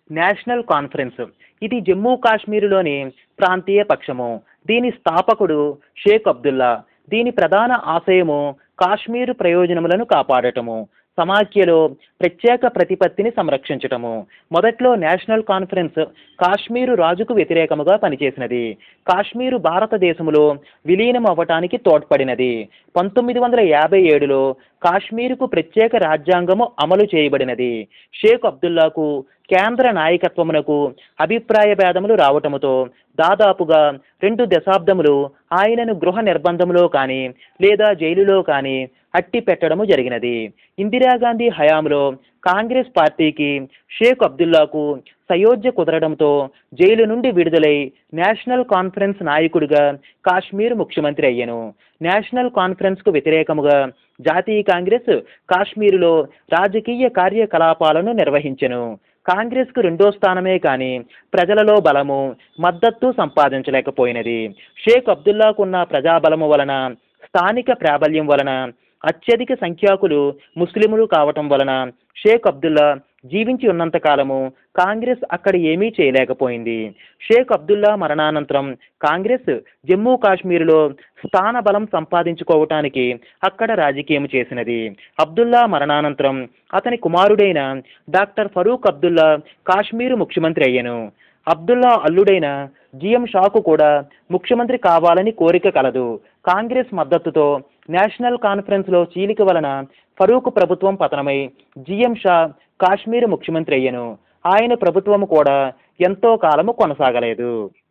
national conference ఇది జమ్మూ కాశ్మీరులోని ప్రాంతీయ పక్షము దీని స్థాపకుడు షేక్ అబ్దుల్లా దీని ప్రధాన ఆశయము కాశ్మీరు ప్రయోజనములను కాపాడటము సమాఖ్యలో ప్రత్యేక ప్రతిపత్తిని సంరక్షించటము మొదట్లో నేషనల్ కాన్ఫరెన్స్ కాశ్మీరు రాజుకు వ్యతిరేకముగా పనిచేసినది కాశ్మీరు భారతదేశములో విలీనం అవ్వటానికి తోడ్పడినది పంతొమ్మిది వందల యాభై ఏడులో కాశ్మీరుకు ప్రత్యేక రాజ్యాంగము అమలు చేయబడినది షేక్ అబ్దుల్లాకు కేంద్ర నాయకత్వమునకు అభిప్రాయ భేదములు రావటముతో దాదాపుగా రెండు దశాబ్దములు ఆయనను గృహ నిర్బంధములో కానీ లేదా జైలులో కానీ అట్టి పెట్టడము జరిగినది ఇందిరాగాంధీ హయాంలో కాంగ్రెస్ పార్టీకి షేక్ అబ్దుల్లాకు సయోధ్య కుదరడంతో జైలు నుండి విడుదలై నేషనల్ కాన్ఫరెన్స్ నాయకుడిగా కాశ్మీర్ ముఖ్యమంత్రి అయ్యను నేషనల్ కాన్ఫరెన్స్కు వ్యతిరేకముగా జాతీయ కాంగ్రెస్ కాశ్మీరులో రాజకీయ కార్యకలాపాలను నిర్వహించెను కాంగ్రెస్కు రెండో స్థానమే కానీ ప్రజలలో బలము మద్దతు సంపాదించలేకపోయినది షేక్ అబ్దుల్లాకున్న ప్రజాబలము వలన స్థానిక ప్రాబల్యం వలన అత్యధిక సంఖ్యాకులు ముస్లిములు కావటం వలన షేక్ అబ్దుల్లా జీవించి ఉన్నంత కాలము కాంగ్రెస్ అక్కడ ఏమీ చేయలేకపోయింది షేక్ అబ్దుల్లా మరణానంతరం కాంగ్రెస్ జమ్మూ కాశ్మీరులో స్థాన బలం సంపాదించుకోవటానికి అక్కడ రాజకీయం చేసినది అబ్దుల్లా మరణానంతరం అతని కుమారుడైన డాక్టర్ ఫరూక్ అబ్దుల్లా కాశ్మీరు ముఖ్యమంత్రి అయ్యను అబ్దుల్లా అల్లుడైన జిఎం షాకు కూడా ముఖ్యమంత్రి కావాలని కోరిక కలదు కాంగ్రెస్ మద్దతుతో నేషనల్ కాన్ఫరెన్స్లో చీలిక వలన ఫరూక్ ప్రభుత్వం పతనమై జిఎం షా కాశ్మీర్ ముఖ్యమంత్రి అయ్యను ఆయన ప్రభుత్వము కూడా ఎంతో కాలము కొనసాగలేదు